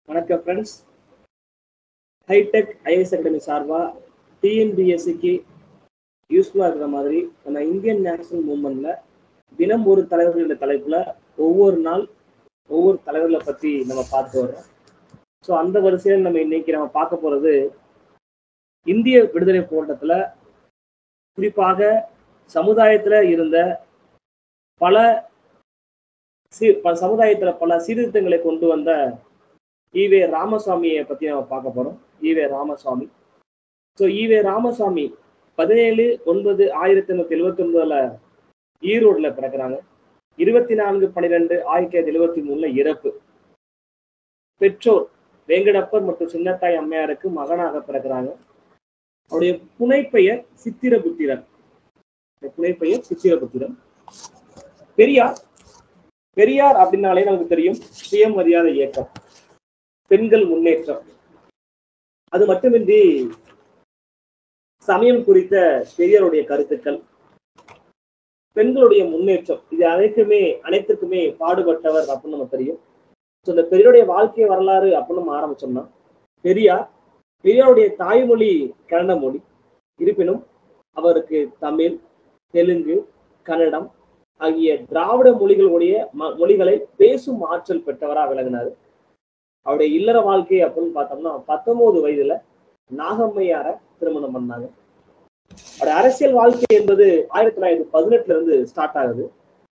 வணக்கம் friends hitech IS academy சார்பாக டிஎன்பிஎஸ்சிக்கு யூஸ்ஃபுல்லாக இருக்கிற மாதிரி நம்ம இந்தியன் நேஷனல் மூமெண்ட்ல தினம் ஒரு தலைவர்கள் தலைப்பில் ஒவ்வொரு நாள் ஒவ்வொரு தலைவர்களை பற்றி நம்ம பார்த்து வர்றோம் ஸோ அந்த வரிசையில் நம்ம இன்னைக்கு நம்ம பார்க்க போகிறது இந்திய விடுதலை போராட்டத்தில் குறிப்பாக சமுதாயத்தில் இருந்த பல சீ ப- சமுதாயத்துல பல சீர்திருத்தங்களை கொண்டு வந்த ஈவே ராமசாமியை பத்தி நம்ம பார்க்க போறோம் E V Ramasamy so E V Ramasamy பதினேழு ஒன்பது ஆயிரத்தி எண்ணூத்தி எழுவத்தி ஒன்பதுல ஈரோடுல பிறக்கிறாங்க இருபத்தி நான்கு பன்னிரெண்டு ஆயிரத்தி தொள்ளாயிரத்தி எழுவத்தி மூணுல இறப்பு பெற்றோர் வேங்கடப்பர் மற்றும் சின்னத்தாய் அம்மையாருக்கு மகனாக பிறக்கிறாங்க அவருடைய புனைப்பெயர் சித்திரபுத்திரன் இந்த புனைப்பெயர் சித்திரபுத்திரன் பெரியார் பெரியார் அப்படின்னாலே நமக்கு தெரியும் சுயமரியாதை இயக்கம் பெண்கள் முன்னேற்றம் அது மட்டுமின்றி சமயம் குறித்த பெரியாருடைய கருத்துக்கள் பெண்களுடைய முன்னேற்றம் இது அனைத்துமே அனைத்துக்குமே பாடுபட்டவர் அப்படின்னு நமக்கு தெரியும் ஸோ இந்த பெரியாருடைய வாழ்க்கை வரலாறு அப்படின்னு நம்ம ஆரம்பிச்சோம்னா பெரியார் பெரியாருடைய தாய்மொழி கன்னட மொழி இருப்பினும் அவருக்கு தமிழ் தெலுங்கு கன்னடம் ஆகிய திராவிட மொழிகளுடைய ம- மொழிகளை பேசும் ஆற்றல் பெற்றவராக விளங்கினார் அவருடைய இல்லற வாழ்க்கை அப்படின்னு பார்த்தோம்னா பத்தொன்பது வயதுல நாகம்மையார திருமணம் பண்ணாங்க அவருடைய அரசியல் வாழ்க்கை என்பது ஆயிரத்தி தொள்ளாயிரத்தி பதினெட்டுல இருந்து ஸ்டார்ட் ஆகுது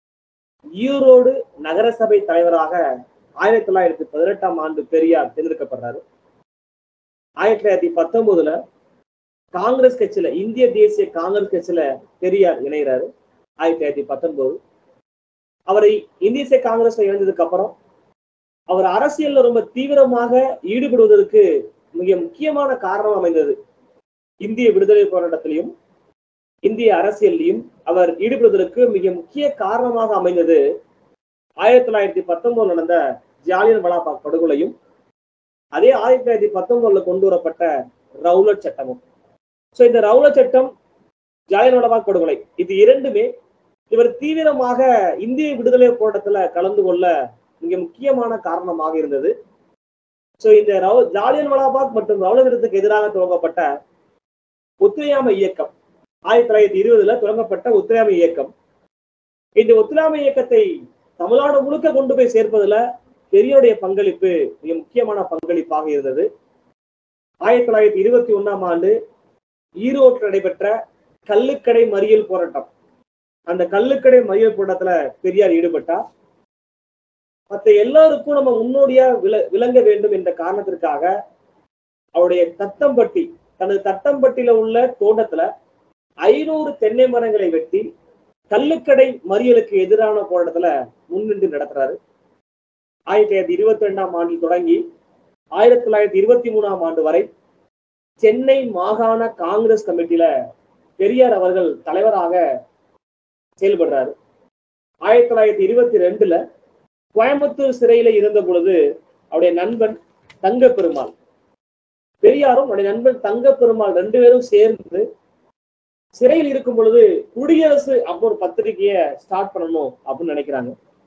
ஈரோடு நகரசபை தலைவராக ஆயிரத்தி தொள்ளாயிரத்தி பதினெட்டாம் ஆண்டு பெரியார் தேர்ந்தெடுக்கப்படுறாரு ஆயிரத்தி தொள்ளாயிரத்தி பத்தொன்பதுல காங்கிரஸ் கட்சியில இந்திய தேசிய காங்கிரஸ் கட்சியில பெரியார் இணைகிறாரு ஆயிரத்தி தொள்ளாயிரத்தி பத்தொன்பது அவரை இந்திய தேசிய காங்கிரஸ்ல இணைந்ததுக்கு அப்புறம் அவர் அரசியல்ல ரொம்ப தீவிரமாக ஈடுபடுவதற்கு மிக முக்கியமான காரணம் அமைந்தது இந்திய விடுதலை போராட்டத்திலையும் இந்திய அரசியல்லையும் அவர் ஈடுபடுவதற்கு மிக முக்கிய காரணமாக அமைந்தது ஆயிரத்தி தொள்ளாயிரத்தி பத்தொன்பதுல நடந்த ஜாலியன் வலாபாக் படுகொலையும் அதே ஆயிரத்தி தொள்ளாயிரத்தி பத்தொன்பதுல கொண்டு வரப்பட்ட ரவுலட் சட்டமும் ஸோ இந்த ரவுலட் சட்டம் ஜாலியன் வலாபாக் படுகொலை இது இரண்டுமே இவர் தீவிரமாக இந்திய விடுதலை போராட்டத்துல கலந்து கொள்ள மிக முக்கியமான காரணமாக இருந்தது ஸோ இந்த ரவு ஜாலியன் வலாபாக் மற்றும் ரவுலவிடத்துக்கு எதிராக துவங்கப்பட்ட ஒத்துழையாமை இயக்கம் ஆயிரத்தி தொள்ளாயிரத்தி இருபதுல தொடங்கப்பட்ட ஒத்துழையாமை இயக்கம் இந்த ஒத்துழையாமை இயக்கத்தை தமிழ்நாடு முழுக்க கொண்டு போய் சேர்ப்பதுல பெரியோருடைய பங்களிப்பு மிக முக்கியமான பங்களிப்பாக இருந்தது ஆயிரத்தி தொள்ளாயிரத்தி இருபத்தி ஒண்ணாம் ஆண்டு ஈரோட்டில் நடைபெற்ற கள்ளுக்கடை மறியல் போராட்டம் அந்த கள்ளுக்கடை மறியல் போராட்டத்துல பெரியார் ஈடுபட்டார் மற்ற எல்லாருக்கும் நம்ம முன்னோடியா விள விளங்க வேண்டும் என்ற காரணத்திற்காக அவருடைய தத்தம்பட்டி தனது தத்தம்பட்டியில உள்ள தோட்டத்துல ஐநூறு தென்னை மரங்களை வெட்டி கள்ளுக்கடை மறியலுக்கு எதிரான போராட்டத்துல முன்னின்று நடத்துறாரு ஆயிரத்தி தொள்ளாயிரத்தி இருபத்தி ரெண்டாம் ஆண்டில் தொடங்கி ஆயிரத்தி தொள்ளாயிரத்தி இருபத்தி மூணாம் ஆண்டு வரை சென்னை மாகாண காங்கிரஸ் கமிட்டியில பெரியார் அவர்கள் தலைவராக செயல்படுறாரு ஆயிரத்தி தொள்ளாயிரத்தி இருபத்தி ரெண்டுல கோயம்புத்தூர் சிறையில இருந்த பொழுது அவருடைய நண்பன் தங்க பெருமாள் பெரியாரும் அவருடைய நண்பன் தங்க பெருமாள் ரெண்டு பேரும் சேர்ந்து சிறையில் இருக்கும் பொழுது குடியரசு அப்போ ஒரு பத்திரிகையை ஸ்டார்ட் பண்ணணும் அப்படின்னு நினைக்கிறாங்க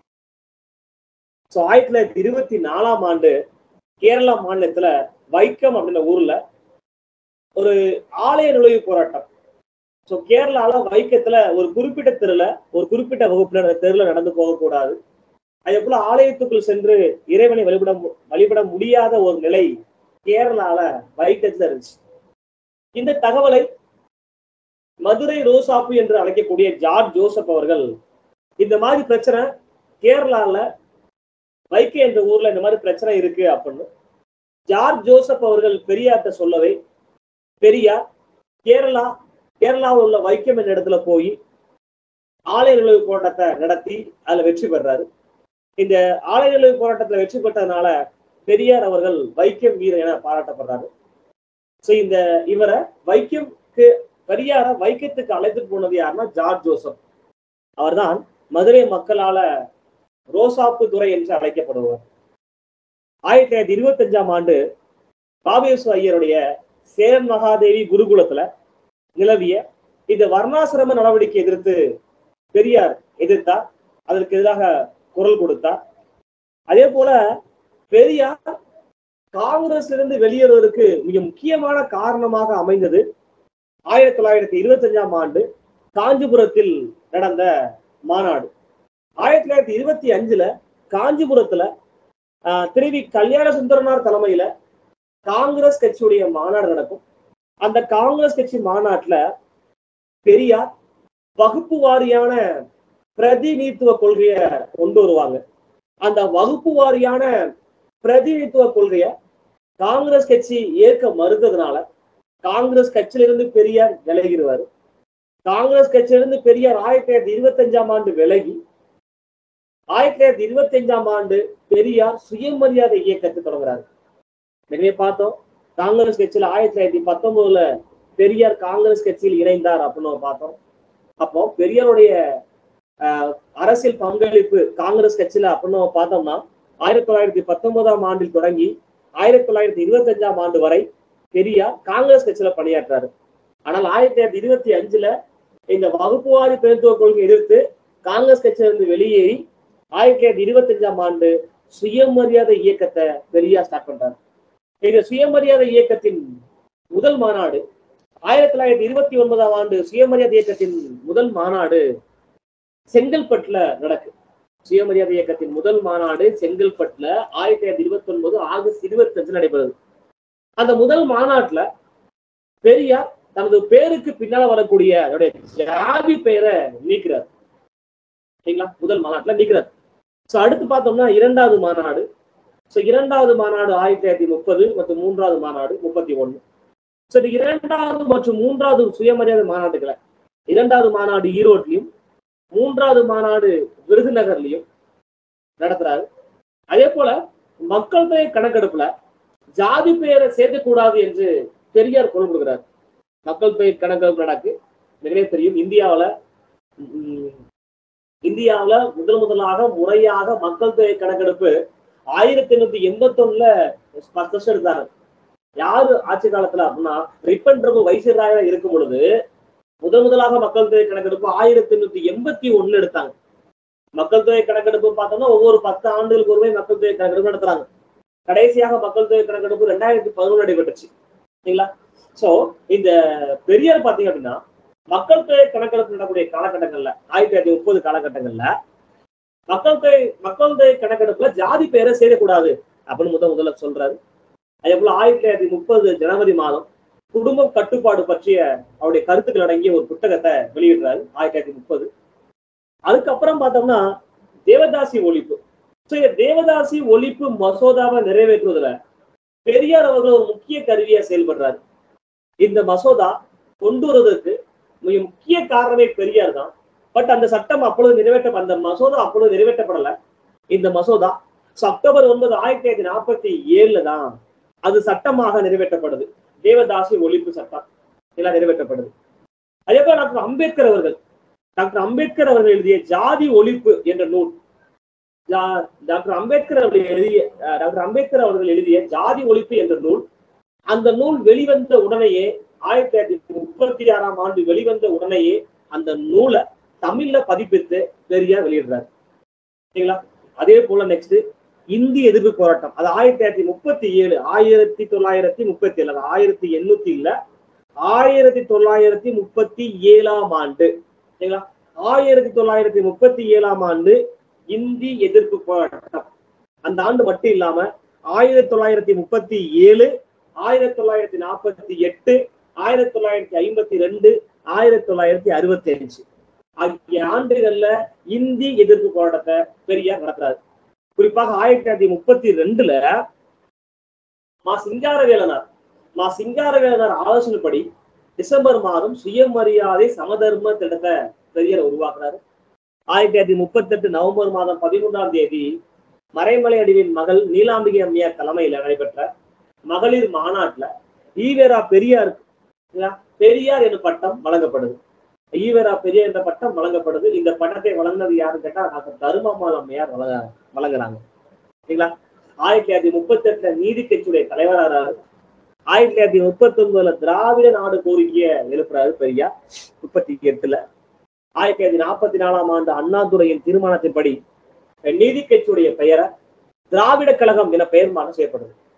ஸோ ஆயிரத்தி தொள்ளாயிரத்தி இருபத்தி நாலாம் ஆண்டு கேரளா மாநிலத்துல வைக்கம் அப்படின்ற ஊர்ல ஒரு ஆலய நுழைவு போராட்டம் ஸோ கேரளால வைக்கத்துல ஒரு குறிப்பிட்ட தெருல ஒரு குறிப்பிட்ட வகுப்பினர் அந்த தெருல நடந்து போகக்கூடாது அதே போல ஆலயத்துக்குள் சென்று இறைவனை வழிபட மு- வழிபட முடியாத ஒரு நிலை கேரளால வைக்கத்துல இருந்துச்சு இந்த தகவலை மதுரை ரோசாப்பு என்று அழைக்கக்கூடிய ஜார்ஜ் ஜோசப் அவர்கள் இந்த மாதிரி பிரச்சனை கேரளால வைக்கை என்ற ஊர்ல இந்த மாதிரி பிரச்சனை இருக்கு அப்படின்னு ஜார்ஜ் ஜோசப் அவர்கள் பெரியார்ட்ட சொல்லவே பெரியார் கேரளா கேரளாவில் உள்ள வைக்கம் என்ற இடத்துல போய் ஆலய நுழைவு போராட்டத்தை நடத்தி அதுல வெற்றி பெறாரு இந்த ஆலய நுழைவு போராட்டத்துல வெற்றி பெற்றதுனால பெரியார் அவர்கள் வைக்கம் வீரர் என பாராட்டப்படுறாரு சோ இந்த இவரை வைக்கம்க்கு பெரியார வைக்கத்துக்கு அழைத்துட்டு போனது யாருன்னா ஜார்ஜ் ஜோசப் அவர்தான் மதுரை மக்களால ரோசாப்பு துறை என்று அழைக்கப்படுவார் ஆயிரத்தி தொள்ளாயிரத்தி இருபத்தி அஞ்சாம் ஆண்டு பாபேசு ஐயருடைய சேரன் மகாதேவி குருகுலத்துல நிலவிய இந்த வர்ணாசிரம நடவடிக்கை எதிர்த்து பெரியார் எதிர்த்தார் அதற்கு எதிராக குரல் கொடுத்தார் அதே போல பெரியார் காங்கிரஸ்ல இருந்து வெளியேறுவதற்கு மிக முக்கியமான காரணமாக அமைந்தது ஆயிரத்தி தொள்ளாயிரத்தி இருபத்தி அஞ்சாம் ஆண்டு காஞ்சிபுரத்தில் நடந்த மாநாடு ஆயிரத்தி தொள்ளாயிரத்தி இருபத்தி அஞ்சுல காஞ்சிபுரத்துல ஆஹ், திருவி கல்யாண சுந்தரனார் தலைமையில காங்கிரஸ் கட்சியுடைய மாநாடு நடக்கும் அந்த காங்கிரஸ் கட்சி மாநாட்டுல பெரியார் வகுப்பு வாரியான பிரதிநிதித்துவ கொள்கையை கொண்டு வருவாங்க அந்த வகுப்பு வாரியான பிரதிநிதித்துவ கொள்கைய காங்கிரஸ் கட்சி ஏற்க மறுத்ததுனால காங்கிரஸ் கட்சியிலிருந்து பெரியார் விலகிடுவாரு காங்கிரஸ் கட்சியிலிருந்து பெரியார் ஆயிரத்தி தொள்ளாயிரத்தி இருபத்தி அஞ்சாம் ஆண்டு விலகி ஆயிரத்தி தொள்ளாயிரத்தி இருபத்தி அஞ்சாம் ஆண்டு பெரியார் சுயமரியாதை இயக்கத்தை தொடங்குறாரு எனவே பார்த்தோம் காங்கிரஸ் கட்சியில ஆயிரத்தி தொள்ளாயிரத்தி பத்தொன்பதுல பெரியார் காங்கிரஸ் கட்சியில் இணைந்தார் அப்படின்னு நம்ம பார்த்தோம் அப்போ பெரியாருடைய ஆஹ், அரசியல் பங்களிப்பு காங்கிரஸ் கட்சியில அப்படின்னு நம்ம பார்த்தோம்னா ஆயிரத்தி தொள்ளாயிரத்தி பத்தொன்பதாம் ஆண்டில் தொடங்கி ஆயிரத்தி தொள்ளாயிரத்தி இருபத்தி அஞ்சாம் ஆண்டு வரை பெரியார் காங்கிரஸ் கட்சியில பணியாற்றாரு ஆனால் ஆயிரத்தி தொள்ளாயிரத்தி இருபத்தி அஞ்சுல இந்த வகுப்புவாரி பிரதித்துவ கொள்கை எதிர்த்து காங்கிரஸ் கட்சியிலிருந்து வெளியேறி ஆயிரத்தி தொள்ளாயிரத்தி இருபத்தி அஞ்சாம் ஆண்டு சுயமரியாதை இயக்கத்தை பெரியார் ஸ்டார்ட் பண்றாரு இந்த சுயமரியாதை இயக்கத்தின் முதல் மாநாடு ஆயிரத்தி தொள்ளாயிரத்தி இருபத்தி ஒன்பதாம் ஆண்டு சுயமரியாதை இயக்கத்தின் முதல் மாநாடு செங்கல்பட்டுல நடக்கு சுயமரியாதை இயக்கத்தின் முதல் மாநாடு செங்கல்பட்டுல ஆயிரத்தி தொள்ளாயிரத்தி இருபத்தி ஒன்பது ஆகஸ்ட் இருபத்தி அஞ்சு நடைபெறுது அந்த முதல் மாநாட்டுல பெரியார் தனது பேருக்கு பின்னால வரக்கூடிய அதோடைய ஜாதி பெயரை நீக்கிறார் சரிங்களா முதல் மாநாட்டுல நீக்கிறார் சோ அடுத்து பார்த்தோம்னா இரண்டாவது மாநாடு சோ இரண்டாவது மாநாடு ஆயிரத்தி தொள்ளாயிரத்தி முப்பது மற்றும் மூன்றாவது மாநாடு முப்பத்தி ஒண்ணு சோ இந்த இரண்டாவது மற்றும் மூன்றாவது சுயமரியாதை மாநாட்டுகளை இரண்டாவது மாநாடு ஈரோட்லயும் மூன்றாவது மாநாடு விருதுநகர்லயும் நடத்துறாரு அதே போல மக்கள் தொகை கணக்கெடுப்புல ஜாதி பெயரை சேர்க்கக்கூடாது என்று பெரியார் குரல் கொடுக்கிறார் மக்கள் தொகை கணக்கெடுப்பு நடக்கு நிறைய தெரியும் இந்தியாவுல உம், இந்தியாவுல முதல் முதலாக முறையாக மக்கள் தொகை கணக்கெடுப்பு ஆயிரத்தி எண்ணூத்தி எண்பத்தி ஒண்ணுல பத்து வருஷம் எடுத்தாங்க யாரு ஆட்சி காலத்துல அப்படின்னா ரிப்பன் பிரபு வைசியராயா இருக்கும் பொழுது முதல் முதலாக மக்கள் தொகை கணக்கெடுப்பு ஆயிரத்தி எண்ணூத்தி எண்பத்தி ஒண்ணு எடுத்தாங்க மக்கள் தொகை கணக்கெடுப்பு பார்த்தோம்னா ஒவ்வொரு பத்து ஆண்டுகளுக்கு ஒருவே மக்கள் தொகை கணக்கெடுப்பு நடத்துறாங்க கடைசியாக மக்கள் தொகை கணக்கெடுப்பு ரெண்டாயிரத்தி பதினொன்று நடைபெற்றுச்சு சரிங்களா சோ இந்த பெரியார் பாத்தீங்க அப்படின்னா மக்கள் தொகை கணக்கெடுப்பு நடக்கக்கூடிய காலகட்டங்கள்ல ஆயிரத்தி தொள்ளாயிரத்தி முப்பது காலகட்டங்கள்ல மக்கள் தொகை மக்கள் தொகை கணக்கெடுப்புல ஜாதி பெயரை சேரக்கூடாது அப்படின்னு முத முதல்ல சொல்றாரு அதே போல ஆயிரத்தி தொள்ளாயிரத்தி முப்பது ஜனவரி மாதம் குடும்ப கட்டுப்பாடு பற்றிய அவருடைய கருத்துக்கள் அடங்கிய ஒரு புத்தகத்தை வெளியிடுறாரு ஆயிரத்தி தொள்ளாயிரத்தி முப்பது அதுக்கப்புறம் பார்த்தோம்னா தேவதாசி ஒழிப்பு ஸோ இந்த தேவதாசி ஒழிப்பு மசோதாவை நிறைவேற்றுவதுல பெரியார் அவர்கள் ஒரு முக்கிய கருவியா செயல்படுறாரு இந்த மசோதா கொண்டு வருவதற்கு மிக முக்கிய காரணமே பெரியார் தான் பட் அந்த சட்டம் அப்பொழுது நிறைவேற்ற அந்த மசோதா அப்பொழுது நிறைவேற்றப்படல இந்த மசோதா so அக்டோபர் ஒன்பது ஆயிரத்தி தொள்ளாயிரத்தி நாற்பத்தி ஏழுல தான் அது சட்டமாக நிறைவேற்றப்படுது தேவதாசி ஒழிப்பு சட்டம் எல்லாம் நிறைவேற்றப்படுது அதே போல டாக்டர் அம்பேத்கர் அவர்கள் டாக்டர் அம்பேத்கர் அவர்கள் எழுதிய ஜாதி ஒழிப்பு என்ற நூல் ஜா- டாக்டர் அம்பேத்கர் அவர்கள் எழுதிய அஹ், டாக்டர் அம்பேத்கர் அவர்கள் எழுதிய ஜாதி ஒழிப்பு என்ற நூல் அந்த நூல் வெளிவந்த உடனேயே ஆயிரத்தி தொள்ளாயிரத்தி முப்பத்தி ஆறாம் ஆண்டு வெளிவந்த உடனேயே அந்த நூலை தமிழ்ல பதிப்பித்து பெரியார் வெளியிடுறாரு சரிங்களா அதே போல நெக்ஸ்ட் இந்தி எதிர்ப்பு போராட்டம் அது ஆயிரத்தி தொள்ளாயிரத்தி முப்பத்தி ஏழு ஆயிரத்தி தொள்ளாயிரத்தி முப்பத்தி ஏழு அது ஆயிரத்தி எண்ணூத்தி இல்ல ஆயிரத்தி தொள்ளாயிரத்தி முப்பத்தி ஏழாம் ஆண்டு சரிங்களா ஆயிரத்தி தொள்ளாயிரத்தி முப்பத்தி ஏழாம் ஆண்டு இந்தி எதிர்ப்பு போராட்டம் அந்த ஆண்டு மட்டும் இல்லாம ஆயிரத்தி தொள்ளாயிரத்தி முப்பத்தி ஏழு ஆயிரத்தி தொள்ளாயிரத்தி நாற்பத்தி எட்டு ஆயிரத்தி தொள்ளாயிரத்தி ஐம்பத்தி ரெண்டு ஆயிரத்தி தொள்ளாயிரத்தி அறுபத்தி அஞ்சு ஆகிய ஆண்டுகள்ல இந்தி எதிர்ப்பு போராட்டத்தை பெரியார் நடத்துறாரு குறிப்பாக ஆயிரத்தி தொள்ளாயிரத்தி முப்பத்தி ரெண்டுல மா சிங்காரவேலனார் மா சிங்காரவேலனார் ஆலோசனைப்படி டிசம்பர் மாதம் சுயமரியாதை சமதர்ம திட்டத்தை பெரியார் உருவாக்குறாரு ஆயிரத்தி தொள்ளாயிரத்தி முப்பத்தி எட்டு நவம்பர் மாதம் பதிமூன்றாம் தேதி மறைமலை அடிவின் மகள் நீலாம்பிகை அம்மையார் தலைமையில நடைபெற்ற மகளிர் மாநாட்டுல ஈவேரா பெரியார் சரிங்களா? பெரியார் என்ற பட்டம் வழங்கப்படுது ஈவேரா பெரியார் என்ற பட்டம் வழங்கப்படுது இந்த பட்டத்தை வழங்கினது யாருன்னு கேட்டா டாக்டர் தருமாமால் அம்மையார் வழங்க வழங்குறாங்க சரிங்களா ஆயிரத்தி தொள்ளாயிரத்தி முப்பத்தி எட்டுல நீதி கட்சியுடைய தலைவராகிறாரு ஆயிரத்தி தொள்ளாயிரத்தி முப்பத்தி ஒன்பதுல திராவிட நாடு கோரிக்கையை எழுப்புறாரு பெரியார் முப்பத்தி எட்டுல ஆயிரத்தி தொள்ளாயிரத்தி நாற்பத்தி நாலாம் ஆண்டு அண்ணாதுரையின் தீர்மானத்தின்படி நீதி கட்சியுடைய பெயரை திராவிட கழகம் என பெயர் மாற்றம் செய்யப்படுது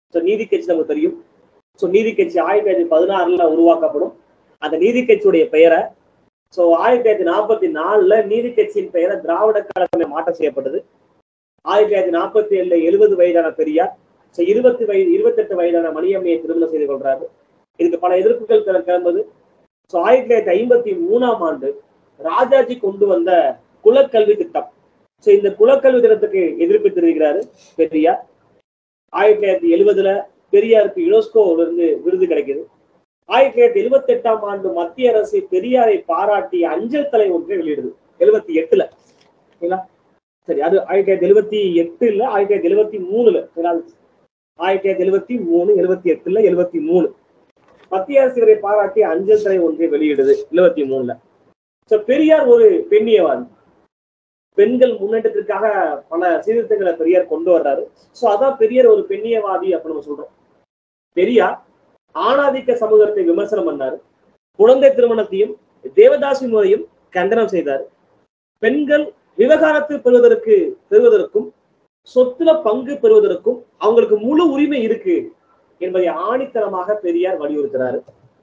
ஸோ நீதி கட்சி நமக்கு தெரியும் ஸோ நீதி கட்சி ஆயிரத்தி தொள்ளாயிரத்தி பதினாறுல உருவாக்கப்படும் அந்த நீதி கட்சியுடைய பெயரை ஸோ ஆயிரத்தி தொள்ளாயிரத்தி நாற்பத்தி நாலுல நீதி கட்சியின் பெயரை திராவிட கழகமே மாற்றம் செய்யப்பட்டது ஆயிரத்தி தொள்ளாயிரத்தி நாற்பத்தி ஏழுல எழுபது வயதான பெரியார் ஸோ இருபத்தி வயது இருபத்தெட்டு வயதான மணியம்மையை திருமணம் செய்து கொள்றாரு இதுக்கு பல எதிர்ப்புகள் கிள- கிளம்புது ஸோ ஆயிரத்தி தொள்ளாயிரத்தி ஐம்பத்தி மூணாம் ஆண்டு ராஜாஜி கொண்டு வந்த குலக்கல்வி திட்டம் ஸோ இந்த குலக்கல்வி திட்டத்துக்கு எதிர்ப்பு தெரிவிக்கிறாரு பெரியார் ஆயிரத்தி தொள்ளாயிரத்தி எழுபதுல பெரியாருக்கு யுனெஸ்கோல இருந்து விருது கிடைக்குது ஆயிரத்தி தொள்ளாயிரத்தி எழுபத்தி எட்டாம் ஆண்டு மத்திய அரசு பெரியாரை பாராட்டி அஞ்சல் தலை ஒன்றை வெளியிடுது எழுபத்தி எட்டுல சரிங்களா சரி அது ஆயிரத்தி தொள்ளாயிரத்தி எழுபத்தி எட்டுல ஆயிரத்தி தொள்ளாயிரத்தி எழுபத்தி மூணுல சரிங்களா? ஆயிரத்தி தொள்ளாயிரத்தி எழுபத்தி மூணு எழுபத்தி எட்டுல எழுபத்தி மூணு மத்திய அரசு இவரை பாராட்டி அஞ்சல் தலை ஒன்றை வெளியிடுது எழுபத்தி மூணுல சோ பெரியார் ஒரு பெண்ணியவாதி பெண்கள் முன்னேற்றத்திற்காக பல சீர்திருத்தங்களை பெரியார் கொண்டு வர்றாரு சோ அதான் பெரியார் ஒரு பெண்ணியவாதி அப்படின்னு நம்ம சொல்றோம் பெரியார் ஆணாதிக்க சமூகத்தை விமர்சனம் பண்ணாரு குழந்தை திருமணத்தையும் தேவதாசி முறையும் கண்டனம் செய்தார் பெண்கள் விவகாரத்து பெறுவதற்கு பெறுவதற்கும் சொத்துல பங்கு பெறுவதற்கும் அவங்களுக்கு முழு உரிமை இருக்கு என்பதை ஆணித்தனமாக பெரியார் வலியுறுத்தினார்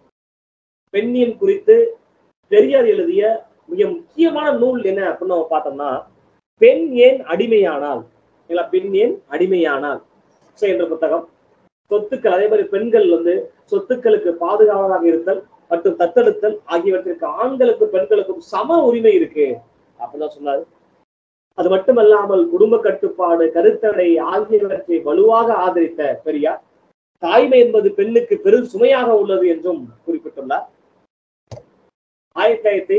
பெண்ணியம் குறித்து பெரியார் எழுதிய மிக முக்கியமான நூல் என்ன அப்படின்னு நம்ம பார்த்தோம்னா பெண் ஏன் அடிமையானால் இல்ல பெண் ஏன் அடிமையானால் ஸோ என்ற புத்தகம் சொத்துக்கள் அதே மாதிரி பெண்கள் வந்து சொத்துக்களுக்கு பாதுகாவலாக இருத்தல் மற்றும் தத்தெடுத்தல் ஆகியவற்றிற்கு ஆண்களுக்கு பெண்களுக்கும் சம உரிமை இருக்கு அப்படிதான் சொன்னாரு அது மட்டுமல்லாமல் குடும்ப கட்டுப்பாடு கருத்தடை ஆகியவற்றை வலுவாக ஆதரித்த பெரியார் தாய்மை என்பது பெண்ணுக்கு பெரும் சுமையாக உள்ளது என்றும் குறிப்பிட்டுள்ளார் ஆயிரத்தி தொள்ளாயிரத்தி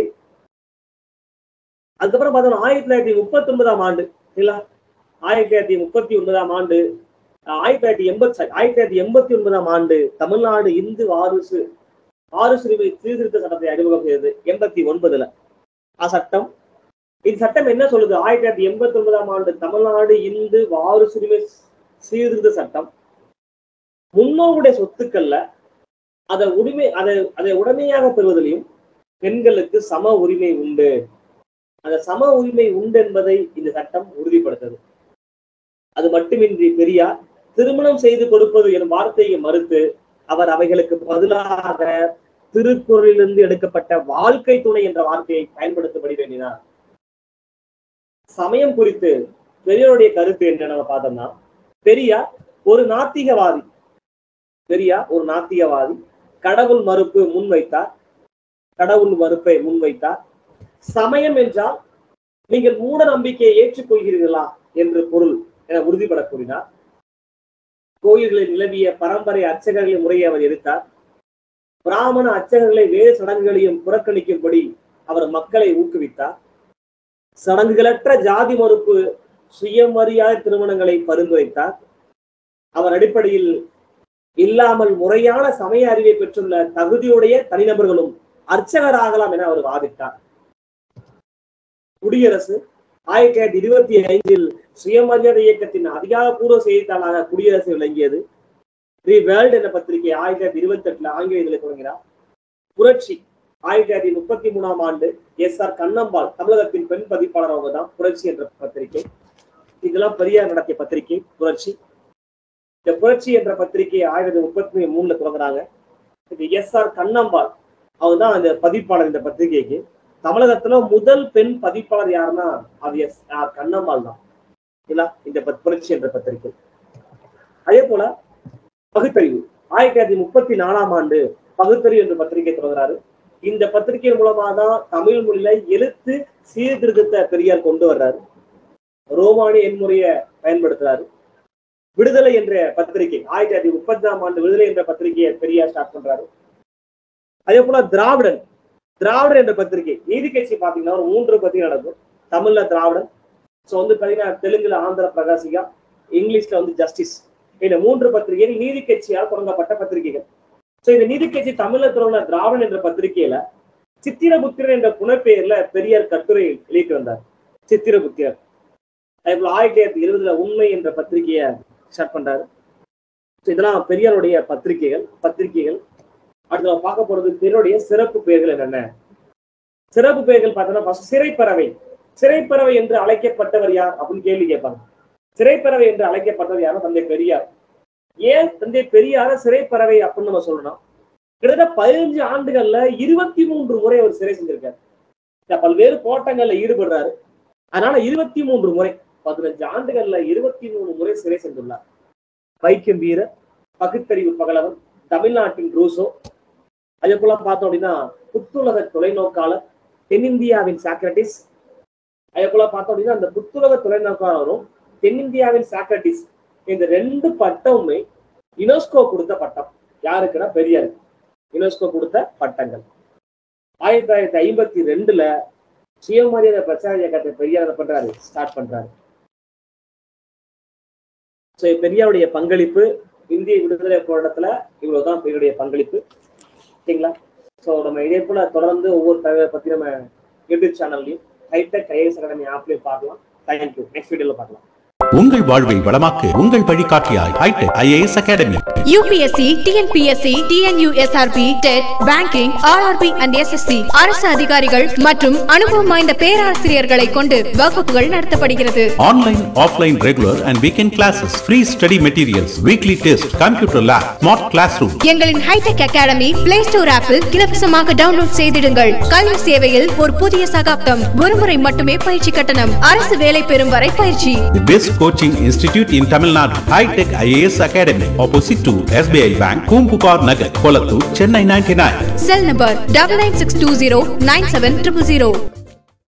அதுக்கப்புறம் பார்த்தோம்னா ஆயிரத்தி தொள்ளாயிரத்தி முப்பத்தி ஒன்பதாம் ஆண்டு இல்ல ஆயிரத்தி தொள்ளாயிரத்தி முப்பத்தி ஒன்பதாம் ஆண்டு அஹ் ஆயிரத்தி தொள்ளாயிரத்தி எண்பத்தி ஆயிரத்தி தொள்ளாயிரத்தி எண்பத்தி ஒன்பதாம் ஆண்டு தமிழ்நாடு இந்து வாரிசு வாரிசுரிமை சீர்திருத்த சட்டத்தை அறிமுகம் செய்தது எண்பத்தி ஒன்பதுல ஆ சட்டம் இந்த சட்டம் என்ன சொல்லுது ஆயிரத்தி தொள்ளாயிரத்தி எண்பத்தி ஒன்பதாம் ஆண்டு தமிழ்நாடு இந்து வாரிசுரிமை சீர்திருத்த சட்டம் முன்னோருடைய சொத்துக்கள்ல அதை உரிமை அதை அதை உடமையாக பெறுவதிலையும் பெண்களுக்கு சம உரிமை உண்டு அந்த சம உரிமை உண்டு என்பதை இந்த சட்டம் உறுதிப்படுத்தது அது மட்டுமின்றி பெரியார் திருமணம் செய்து கொடுப்பது எனும் வார்த்தையை மறுத்து அவர் அவைகளுக்கு பதிலாக திருக்குறளிலிருந்து எடுக்கப்பட்ட வாழ்க்கை துணை என்ற வார்த்தையை பயன்படுத்தும்படி வேண்டினார் சமயம் குறித்து பெரியாருடைய கருத்து என்ன நம்ம பார்த்தோம்னா பெரியார் ஒரு நாத்திகவாதி பெரியார் ஒரு நாத்திகவாதி கடவுள் மறுப்பு முன்வைத்தார் கடவுள் மறுப்பை முன்வைத்தார் சமயம் என்றால் நீங்கள் மூட நம்பிக்கையை ஏற்றுக்கொள்கிறீர்களா என்று பொருள் என உறுதிபட கூறினார் கோயில்களில் நிலவிய பரம்பரை அர்ச்சகர்களின் முறையை அவர் எதிர்த்தார் பிராமண அர்ச்சகர்களை வேறு சடங்குகளையும் புறக்கணிக்கும்படி அவர் மக்களை ஊக்குவித்தார் சடங்குகளற்ற ஜாதி மறுப்பு சுயமரியாதை திருமணங்களை பரிந்துரைத்தார் அவர் அடிப்படையில் இல்லாமல் முறையான சமய அறிவை பெற்றுள்ள தகுதியுடைய தனிநபர்களும் அர்ச்சகராகலாம் என அவர் வாதிட்டார் குடியரசு ஆயிரத்தி தொள்ளாயிரத்தி இருபத்தி ஐந்தில் சுயமரியாதை இயக்கத்தின் அதிகாரப்பூர்வ செய்தித்தாளாக குடியரசு விளங்கியது தி வேர்ல்ட் என்ற பத்திரிகை ஆயிரத்தி தொள்ளாயிரத்தி இருபத்தி எட்டுல ஆங்கில இதில் தொடங்கினார் புரட்சி ஆயிரத்தி தொள்ளாயிரத்தி முப்பத்தி மூணாம் ஆண்டு எஸ் ஆர் கண்ணம்பாள் தமிழகத்தின் பெண் பதிப்பாளர் அவங்க தான் புரட்சி என்ற பத்திரிகை இதெல்லாம் பெரியார் நடத்திய பத்திரிகை புரட்சி இந்த புரட்சி என்ற பத்திரிகை ஆயிரத்தி முப்பத்தி மூணுல தொடங்குறாங்க இது எஸ் ஆர் கண்ணம்பாள் அவங்க தான் அந்த பதிப்பாளர் இந்த பத்திரிகைக்கு தமிழகத்துல முதல் பெண் பதிப்பாளர் யாருன்னா அது எஸ் ஆர் கண்ணம்மாள் தான் இல்ல இந்த பத்- புரட்சி என்ற பத்திரிகை அதே போல பகுத்தறிவு ஆயிரத்தி தொள்ளாயிரத்தி முப்பத்தி நாலாம் ஆண்டு பகுத்தறிவு என்ற பத்திரிகை தொடங்குறாரு இந்த பத்திரிகையின் மூலமா தான் தமிழ் மொழியில எழுத்து சீர்திருத்தத்தை பெரியார் கொண்டு வர்றாரு ரோமானிய எண்முறையை பயன்படுத்துறாரு விடுதலை என்ற பத்திரிகை ஆயிரத்தி தொள்ளாயிரத்தி முப்பத்தி ஆண்டு விடுதலை என்ற பத்திரிகையை பெரியார் ஸ்டார்ட் பண்றாரு அதே போல திராவிடன் திராவிடன் என்ற பத்திரிகை நீதி கட்சி பாத்தீங்கன்னா ஒரு மூன்று பத்திரிகை நடக்கும் தமிழ்ல திராவிடன் ஸோ வந்து பாத்தீங்கன்னா தெலுங்குல ஆந்திர பிரகாசிகா இங்கிலீஷ்ல வந்து ஜஸ்டிஸ் இந்த மூன்று பத்திரிகைகள் நீதி கட்சியால் தொடங்கப்பட்ட பத்திரிகைகள் ஸோ இந்த நீதி கட்சி தமிழ்ல தொடங்கின திராவிடன் என்ற பத்திரிகையில சித்திரபுத்திரன் என்ற புனைப்பெயர்ல பெரியார் கட்டுரை எழுதிட்டு வந்தார் சித்திரபுத்திரர் அதே போல ஆயிரத்தி தொள்ளாயிரத்தி இருபதுல உண்மை என்ற பத்திரிகையை ஸ்டார்ட் பண்றாரு ஸோ இதெல்லாம் பெரியாருடைய பத்திரிகைகள் பத்திரிகைகள் அடுத்து நம்ம பார்க்க போறது பெரியாருடைய சிறப்பு பெயர்கள் என்னென்ன சிறப்பு பெயர்கள் பார்த்தோம்னா first சிறைப்பறவை சிறைப்பறவை என்று அழைக்கப்பட்டவர் யார் அப்படின்னு கேள்வி கேட்பாங்க சிறைப்பறவை என்று அழைக்கப்பட்டவர் யாரும் தந்தை பெரியார் ஏன் தந்தை பெரியார சிறை பறவை அப்படின்னு நம்ம சொல்லணும் கிட்டத்தட்ட பதினஞ்சு ஆண்டுகள்ல இருபத்தி மூன்று முறை அவர் சிறை செஞ்சிருக்காரு இந்த பல்வேறு போட்டங்கள்ல ஈடுபடுறாரு அதனால இருபத்தி மூன்று முறை பதினஞ்சு ஆண்டுகள்ல இருபத்தி மூணு முறை சிறை சென்றுள்ளார் வைக்கம் வீரர் பகுத்தறிவு பகலவன் தமிழ்நாட்டின் ரூசோ அதே போல பார்த்தோம் அப்படின்னா புத்துலக தொலைநோக்காளர் தென்னிந்தியாவின் சாக்ரட்டிஸ் அதே போல பார்த்தோம் அப்படின்னா அந்த புத்துலக தொலைநோக்காளரும் தென்னிந்தியாவின் சாக்ரட்டிஸ் இந்த ரெண்டு பட்டமுமே யுனெஸ்கோ கொடுத்த பட்டம் யாருக்குன்னா பெரியாருக்கு யுனெஸ்கோ கொடுத்த பட்டங்கள் ஆயிரத்தி தொள்ளாயிரத்தி ஐம்பத்தி ரெண்டுல சுயமரியாதை பிரச்சார இயக்கத்தை பெரியார் என்ன பண்றாரு ஸ்டார்ட் பண்றாரு ஸோ பெரியாருடைய பங்களிப்பு இந்திய விடுதலை போராட்டத்துல இவ்வளவுதான் பெரியாருடைய பங்களிப்பு சரிங்களா ஸோ நம்ம இதே போல தொடர்ந்து ஒவ்வொரு தகவலை பத்தி நம்ம யூடியூப் சேனல்லையும் ஹைடெக் ஐஏஎஸ் அகாடமி ஆப்லயும் பார்க்கலாம் தேங்க்யூ நெக்ஸ்ட் வீடியோல பார்க்கலாம் உங்கள் வாழ்வை வளமாக்க உங்கள் வழிகாட்டியாய் hitech IAS academy UPSC TNPSC TNUSRB TET banking RRB and SSC அரசு அதிகாரிகள் மற்றும் அனுபவம் வாய்ந்த பேராசிரியர்களை கொண்டு வகுப்புகள் நடத்தப்படுகிறது online offline regular and weekend classes free study materials weekly test computer lab smart class room எங்களின் ஹைடெக் அகாடமி பிளே ஸ்டோர் ஆப்பில் இலவசமாக டவுன்லோட் செய்திடுங்கள் கல்வி சேவையில் ஒரு புதிய சகாப்தம் ஒருமுறை மட்டுமே பயிற்சி கட்டணம் அரசு வேலை பெறும் வரை பயிற்சி The best coaching institute in Tamil Nadu, High Tech IAS Academy, opposite to SBI Bank, Kumpupar Nagar, Kolattur, Chennai 99. Cell number double nine six two zero nine seven triple zero